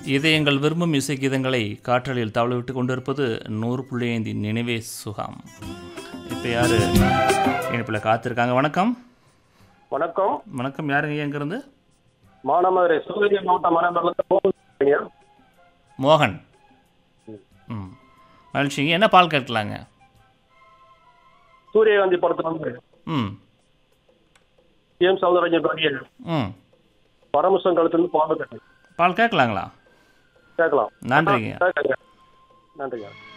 இதயங்கள் விரும்பும் இசை கீதங்களை காற்றலில் தவள விட்டு கொண்டிருப்பது நூறு புள்ளி ஐந்து நினைவே சுகம் இப்போ யார் இனிப்பில் காத்திருக்காங்க வணக்கம் வணக்கம் வணக்கம் யாருங்க எங்கேருந்து மானாமதுரை சிவகங்கை மாவட்டம் மானாமதுரை மோகன் ம் மகிழ்ச்சிங்க என்ன பால் கேட்கலாங்க சூரியகாந்தி படத்துல வந்து ம் எம் சௌந்தரராஜன் பாடிய ம் பரமசம் கழுத்துலேருந்து பாம்பு கட்டு பால் கேட்கலாங்களா கேட்கலாம் நன்றிங்க கேட்கங்க நன்றிங்க